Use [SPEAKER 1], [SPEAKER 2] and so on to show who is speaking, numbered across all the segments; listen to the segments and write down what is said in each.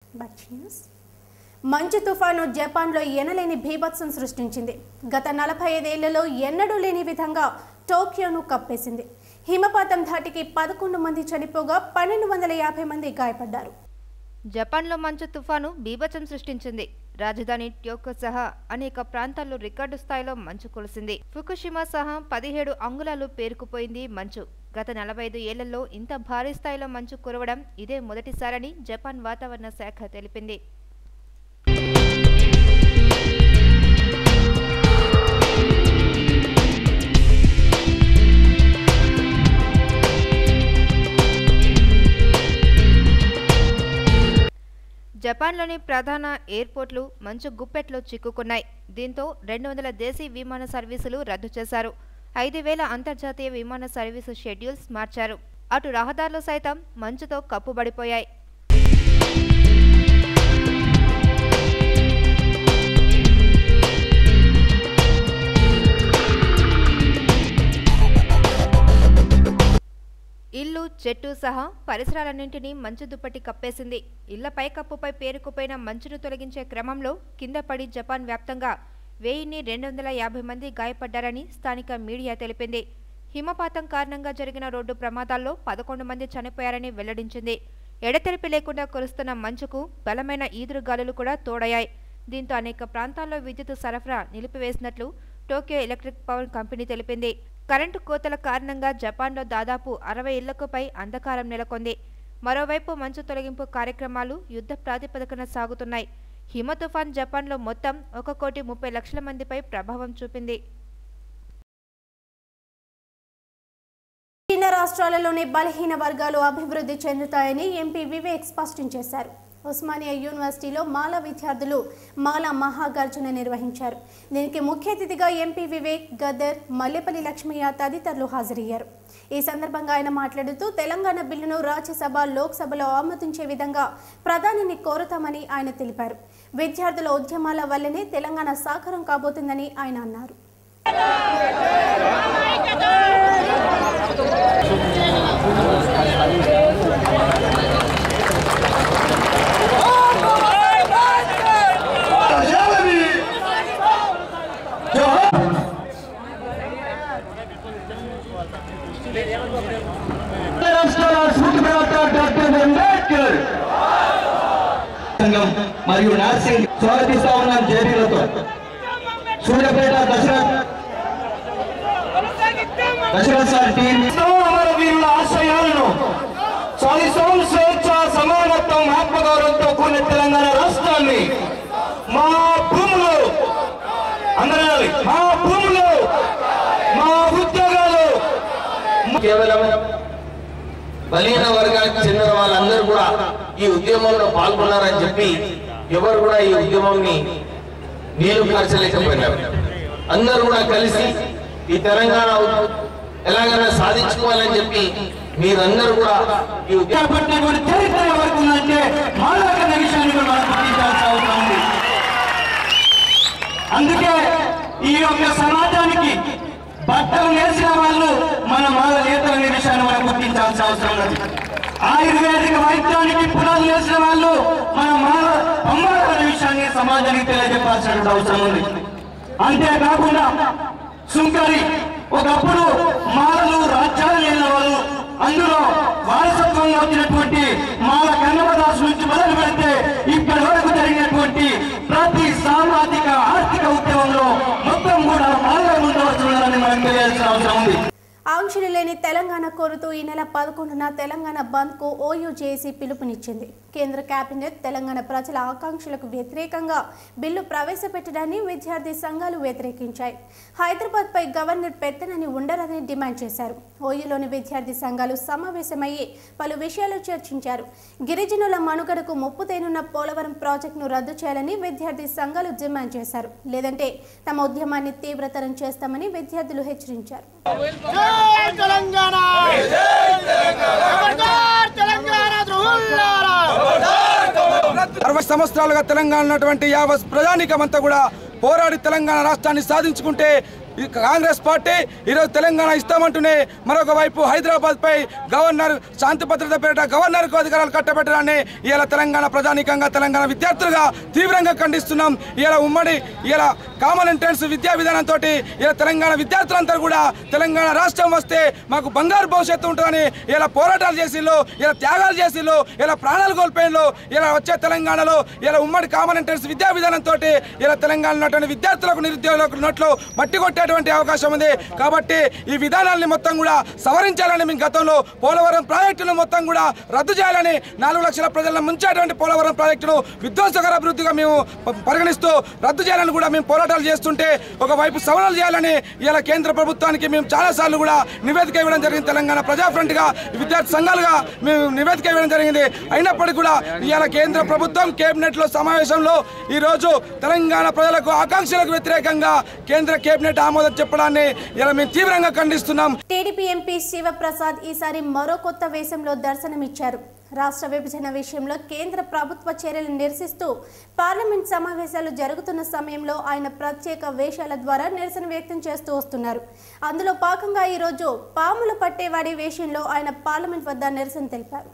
[SPEAKER 1] back news మంచు తుఫాను జపాన్లో ఎనలేని భీభత్సం సృష్టించింది గత నలభై ఐదేళ్లలో ఎన్నడూ లేని విధంగా టోక్యోను కప్పేసింది హిమపాతం ధాటికి పదకొండు మంది చనిపోగా పన్నెండు వందల యాభై మంది గాయపడ్డారు
[SPEAKER 2] జపాన్లో మంచు తుఫాను బీభత్సం సృష్టించింది రాజధాని ట్యోకో సహా అనేక ప్రాంతాల్లో రికార్డు స్థాయిలో మంచు కురిసింది ఫుకుషిమా సహా పదిహేడు అంగుళాలు పేరుకుపోయింది మంచు గత నలభై ఐదు ఏళ్లలో ఇంత భారీ స్థాయిలో మంచు కురవడం ఇదే మొదటిసారని జపాన్ వాతావరణ శాఖ తెలిపింది జపాన్లోని ప్రధాన ఎయిర్పోర్ట్లు మంచు గుప్పెట్లో చిక్కుకున్నాయి దీంతో రెండు వందల దేశీ విమాన సర్వీసులు రద్దు చేశారు ఐదు వేల అంతర్జాతీయ విమాన సర్వీసు షెడ్యూల్స్ మార్చారు అటు రహదారులు సైతం మంచుతో కప్పుబడిపోయాయి ఇల్లు చెట్టు సహా పరిసరాలన్నింటినీ మంచు దుప్పటి కప్పేసింది ఇళ్ల పైకప్పుపై పేరుకుపోయిన మంచును తొలగించే క్రమంలో కింద పడి జపాన్ వ్యాప్తంగా వెయ్యిన్ని రెండు వందల యాభై మంది గాయపడ్డారని స్థానిక మీడియా తెలిపింది హిమపాతం కారణంగా జరిగిన రోడ్డు ప్రమాదాల్లో పదకొండు మంది చనిపోయారని వెల్లడించింది ఎడతెరిపి లేకుండా కురుస్తున్న మంచుకు బలమైన ఈదురుగాలులు కూడా తోడయ్యాయి దీంతో అనేక ప్రాంతాల్లో విద్యుత్ సరఫరా నిలిపివేసినట్లు టోక్యో ఎలక్ట్రిక్ పవర్ కంపెనీ తెలిపింది కరెంటు కోతల కారణంగా జపాన్లో దాదాపు అరవై ఇళ్లకు పై అంధకారం నెలకొంది మరోవైపు మంచు తొలగింపు కార్యక్రమాలు యుద్ధ ప్రాతిపదికన సాగుతున్నాయి హిమ తుఫాన్ జపాన్లో మొత్తం ఒక కోటి ముప్పై లక్షల మందిపై ప్రభావం చూపింది
[SPEAKER 1] చిన్న రాష్ట్రాలలోని బలహీన వర్గాలు అభివృద్ధి చెందుతాయని ఎంపీ వివేక్ స్పష్టం చేశారు ఉస్మానియా యూనివర్సిటీలో మాలా విద్యార్థులు మాలా మహాగర్జన నిర్వహించారు దీనికి ముఖ్య అతిథిగా ఎంపీ వివేక్ గద్దర్ మల్లెపల్లి లక్ష్మయ్య తదితరులు హాజరయ్యారు ఈ సందర్భంగా ఆయన మాట్లాడుతూ తెలంగాణ బిల్లును రాజ్యసభ లోక్సభలో ఆమోదించే విధంగా ప్రధానిని కోరుతామని ఆయన తెలిపారు విద్యార్థుల ఉద్యమాల వల్లనే తెలంగాణ సాకారం కాబోతుందని ఆయన అన్నారు
[SPEAKER 3] రాష్ట్రాల సూత్రవేత్త డాక్టర్ అంబేద్కర్ సంఘం మరియు నర్సింగ్ స్వాగతిస్తా ఉన్నాం జేడీలతో సూర్యపేట దశరథ్ దశరథ్ సార్ టీం అమరవీరుల ఆశయాలను సాధిస్తాం స్వేచ్ఛ సమానత్వం ఆత్మగౌరవంతో కూడిన తెలంగాణ రాష్ట్రాన్ని మా భూములు అందరాలి మా భూములు మా ఉద్యోగాలు
[SPEAKER 4] కేవలం బలహీన వర్గానికి చెందిన వాళ్ళందరూ కూడా ఈ ఉద్యమంలో పాల్గొన్నారని చెప్పి ఎవరు కూడా ఈ ఉద్యమంని నీళ్లు కార్చలేకపోయినారు అందరూ కూడా కలిసి ఈ తెలంగాణ ఎలాగైనా సాధించుకోవాలని చెప్పి మీరందరూ కూడా ఈ ఉద్యమం
[SPEAKER 3] పట్టినటువంటి చరిత్ర ఎవరికి ఉందంటే మాలాకన్న విషయాన్ని కూడా మనం గుర్తించాల్సిన అవసరం ఉంది అందుకే ఈ యొక్క సమాజానికి బట్టలు నేసిన వాళ్ళు మన మాల నేతలనే విషయాన్ని మనం గుర్తించాల్సిన అవసరం ఉంది ఆయుర్వేదిక వైద్యానికి పునాదులు వేసిన వాళ్ళు మన మాల అమ్మాలనే విషయాన్ని సమాజానికి తెలియజెప్పాల్సినటువంటి అవసరం ఉంది అంతేకాకుండా సుంకరి ఒకప్పుడు మాలలు రాజ్యాలు లేని వాళ్ళు అందులో వారసత్వంగా వచ్చినటువంటి మాల కన్నమదాసు నుంచి మొదలు పెడితే ఇప్పటి వరకు జరిగినటువంటి ప్రతి సామాజిక ఆర్థిక ఉద్యమంలో మొత్తం కూడా మాలగా ఉండవలసిందని మనం తెలియాల్సిన అవసరం ఉంది
[SPEAKER 1] ఆంక్షలు లేని తెలంగాణ కోరుతూ ఈ నెల పదకొండున తెలంగాణ బంద్కు ఓయూ జేఏసీ పిలుపునిచ్చింది కేంద్ర కేబినెట్ తెలంగాణ ప్రజల ఆకాంక్షలకు వ్యతిరేకంగా బిల్లు ప్రవేశపెట్టడాన్ని విద్యార్థి సంఘాలు వ్యతిరేకించాయి హైదరాబాద్పై గవర్నర్ పెత్తనని ఉండరని డిమాండ్ చేశారు ఓయూలోని విద్యార్థి సంఘాలు సమావేశమయ్యి పలు విషయాలు చర్చించారు గిరిజనుల మనుగడకు ముప్పు తేనున్న పోలవరం ప్రాజెక్టును రద్దు చేయాలని విద్యార్థి సంఘాలు డిమాండ్ చేశారు లేదంటే తమ ఉద్యమాన్ని తీవ్రతరం చేస్తామని విద్యార్థులు హెచ్చరించారు
[SPEAKER 5] తెలంగాణ ఖబర్దార్ తెలంగాణ ద్రోహులారా
[SPEAKER 6] అరవై సంవత్సరాలుగా తెలంగాణ ఉన్నటువంటి యావత్ ప్రజానికమంతా కూడా పోరాడి తెలంగాణ రాష్ట్రాన్ని సాధించుకుంటే ఈ కాంగ్రెస్ పార్టీ ఈరోజు తెలంగాణ ఇస్తామంటూనే మరొక వైపు హైదరాబాద్ పై గవర్నర్ శాంతి భద్రత పేరిట గవర్నర్ కు అధికారాలు కట్టబెట్టడాన్ని ఇలా తెలంగాణ ప్రజానీకంగా తెలంగాణ విద్యార్థులుగా తీవ్రంగా ఖండిస్తున్నాం ఇలా ఉమ్మడి ఇలా కామన్ ఎంట్రన్స్ విద్యా విధానంతో ఇలా తెలంగాణ విద్యార్థులంతా కూడా తెలంగాణ రాష్ట్రం వస్తే మాకు బంగారు భవిష్యత్తు ఉంటుందని ఇలా పోరాటాలు చేసిళ్ళు ఇలా త్యాగాలు చేసిళ్ళు ఇలా ప్రాణాలు కోల్పోయిళ్ళు ఇలా వచ్చే తెలంగాణలో ఇలా ఉమ్మడి కామన్ ఎంట్రన్స్ విద్యా విధానంతో ఇలా తెలంగాణ ఉన్నటువంటి విద్యార్థులకు నిరుద్యోగులకు నోట్లు మట్టి కొట్టేటువంటి అవకాశం ఉంది కాబట్టి ఈ విధానాల్ని మొత్తం కూడా సవరించాలని మేము గతంలో పోలవరం ప్రాజెక్టును మొత్తం కూడా రద్దు చేయాలని నాలుగు లక్షల ప్రజలను ముంచేటువంటి పోలవరం ప్రాజెక్టును విధ్వంసకర అభివృద్ధిగా మేము ప- పరిగణిస్తూ రద్దు చేయాలని కూడా మేము పోరాటాలు చేస్తుంటే ఒకవైపు సవరణలు చేయాలని ఇలా కేంద్ర ప్రభుత్వానికి మేము చాలా సార్లు కూడా నివేదిక ఇవ్వడం జరిగింది తెలంగాణ ప్రజా ఫ్రంట్ గా విద్యార్థి సంఘాలుగా మేము నివేదిక ఇవ్వడం జరిగింది అయినప్పటికీ కూడా ఇవాళ కేంద్ర ప్రభుత్వం కేబినెట్ లో సమావేశంలో ఈ రోజు తెలంగాణ ప్రజలకు ఆకాంక్షలకు వ్యతిరేకంగా కేంద్ర కేబినెట్ ఆమోదం చెప్పడాన్ని ఇలా మేము తీవ్రంగా ఖండిస్తున్నాం
[SPEAKER 1] టీడీపీ ఎంపీ శివప్రసాద్ ఈసారి మరో కొత్త వేషంలో దర్శనమిచ్చారు రాష్ట్ర విభజన విషయంలో కేంద్ర ప్రభుత్వ చర్యలు నిరసిస్తూ పార్లమెంట్ సమావేశాలు జరుగుతున్న సమయంలో ఆయన ప్రత్యేక వేషాల ద్వారా నిరసన వ్యక్తం చేస్తూ వస్తున్నారు అందులో భాగంగా ఈరోజు పాములు పట్టేవాడి వేషంలో ఆయన పార్లమెంట్ వద్ద నిరసన తెలిపారు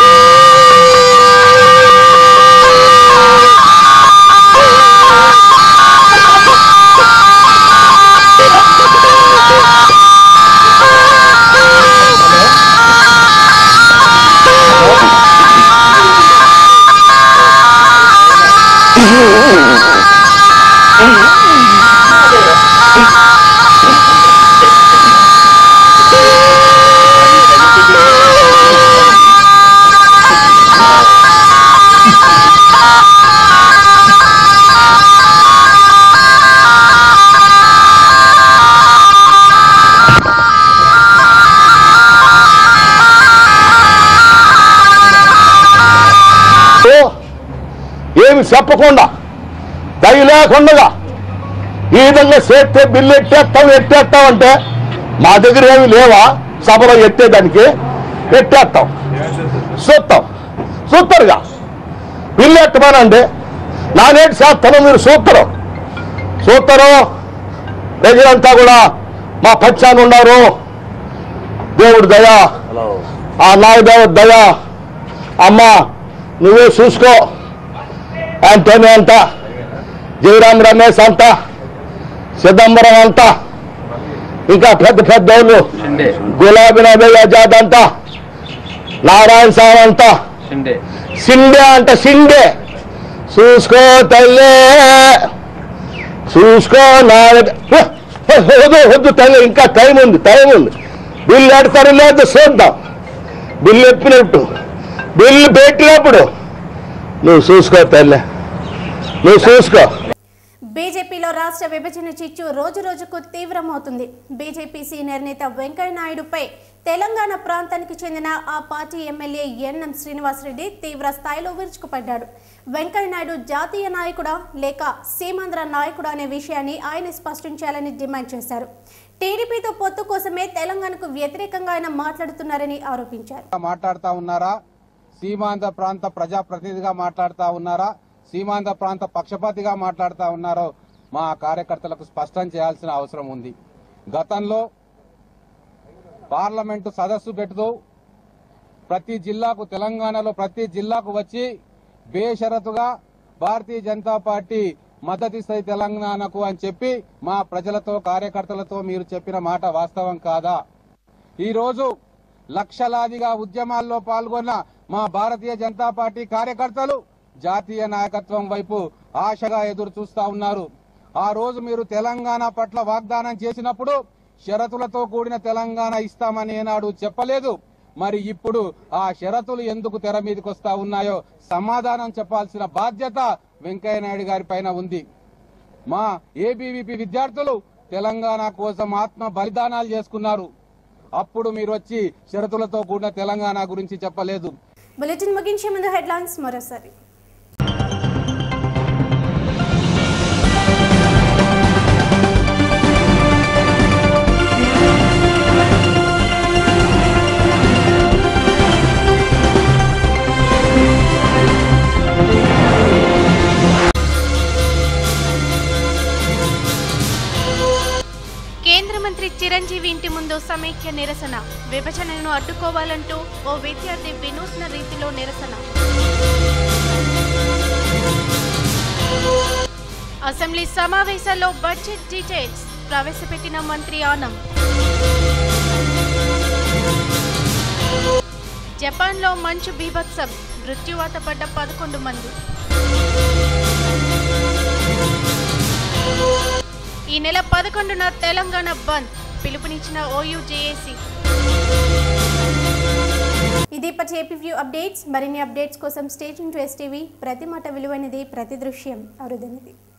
[SPEAKER 7] ఏమి చెప్పకుండా దయ లేకుండా ఈ విధంగా చేస్తే బిల్లు ఎట్టేస్తాం ఎట్టేస్తాం అంటే మా దగ్గర ఏమి లేవా సభలో ఎట్టేదానికి ఎట్టేస్తాం చూస్తాం చూస్తారుగా బిల్లు ఎట్టమనండి నానేటి చేస్తాను మీరు చూస్తారు చూస్తారు ప్రజలంతా కూడా మా పచ్చాన్ని ఉన్నారు దేవుడు దయా ఆ నాగదేవ దయా అమ్మా నువ్వే చూసుకో యాంటోనీ అంట జయరాం రమేష్ అంట చిదంబరం అంట ఇంకా పెద్ద పెద్ద వాళ్ళు గులాబీ నబీ ఆజాద్ అంట నారాయణ సార్ అంట సిండే అంట సిండే చూసుకో తల్లే చూసుకో నా వద్దు వద్దు తల్లి ఇంకా టైం ఉంది టైం ఉంది బిల్లు ఎడతారు లేదు చూద్దాం బిల్లు ఎప్పినట్టు బిల్లు పెట్టినప్పుడు నువ్వు చూసుకో తల్లి నువ్వు చూసుకో
[SPEAKER 1] బీజేపీలో రాష్ట్ర విభజన చిచ్చు రోజు రోజుకు తీవ్రమవుతుంది బీజేపీ సీనియర్ నేత వెంకయ్య నాయుడుపై తెలంగాణ ప్రాంతానికి చెందిన ఆ పార్టీ ఎమ్మెల్యే ఎన్ఎం శ్రీనివాసరెడ్డి తీవ్ర స్థాయిలో విరుచుకుపడ్డాడు వెంకయ్య నాయుడు జాతీయ నాయకుడా లేక సీమాంధ్ర నాయకుడా అనే విషయాన్ని ఆయన స్పష్టం చేయాలని డిమాండ్ చేశారు టీడీపీతో పొత్తు కోసమే తెలంగాణకు వ్యతిరేకంగా ఆయన మాట్లాడుతున్నారని ఆరోపించారు
[SPEAKER 8] మాట్లాడుతా ఉన్నారా సీమాంధ్ర ప్రాంత ప్రజాప్రతినిధిగా మాట్లాడుతా ఉన్నారా సీమాంధ్ర ప్రాంత పక్షపాతిగా మాట్లాడుతా ఉన్నారో మా కార్యకర్తలకు స్పష్టం చేయాల్సిన అవసరం ఉంది గతంలో పార్లమెంటు సదస్సు పెడుతూ ప్రతి జిల్లాకు తెలంగాణలో ప్రతి జిల్లాకు వచ్చి బేషరతుగా భారతీయ జనతా పార్టీ మద్దతిస్తుంది తెలంగాణకు అని చెప్పి మా ప్రజలతో కార్యకర్తలతో మీరు చెప్పిన మాట వాస్తవం కాదా ఈ రోజు లక్షలాదిగా ఉద్యమాల్లో పాల్గొన్న మా భారతీయ జనతా పార్టీ కార్యకర్తలు జాతీయ నాయకత్వం వైపు ఆశగా ఎదురు చూస్తా ఉన్నారు ఆ రోజు మీరు తెలంగాణ పట్ల వాగ్దానం చేసినప్పుడు షరతులతో కూడిన తెలంగాణ ఇస్తామని ఏనాడు చెప్పలేదు మరి ఇప్పుడు ఆ షరతులు ఎందుకు తెర మీదకి వస్తా ఉన్నాయో సమాధానం చెప్పాల్సిన బాధ్యత వెంకయ్య నాయుడు గారి పైన ఉంది మా ఏబీవీపీ విద్యార్థులు తెలంగాణ కోసం ఆత్మ బలిదానాలు చేసుకున్నారు అప్పుడు మీరు వచ్చి షరతులతో కూడిన తెలంగాణ గురించి చెప్పలేదు
[SPEAKER 1] బులెటిన్ ముగించే ముందు హెడ్లైన్స్ మరోసారి టీవీ ఇంటి ముందు సమైక్య నిరసన విభజనను అడ్డుకోవాలంటూ ఓ విద్యార్థి వినూత్న రీతిలో నిరసన అసెంబ్లీ సమావేశాల్లో బడ్జెట్ డీటెయిల్స్ ప్రవేశపెట్టిన మంత్రి ఆనం జపాన్లో మంచు బీభత్సం మృత్యువాత పడ్డ పదకొండు మంది ఈ నెల పదకొండున తెలంగాణ బంద్ పిలుపునిచ్చిన ఓయూజేఏసీ ఇది ఇప్పటి ఏపీ వ్యూ అప్డేట్స్ మరిన్ని అప్డేట్స్ కోసం స్టేట్ టు ఎస్టీవీ ప్రతి మాట విలువైనది ప్రతి దృశ్యం అరుదైనది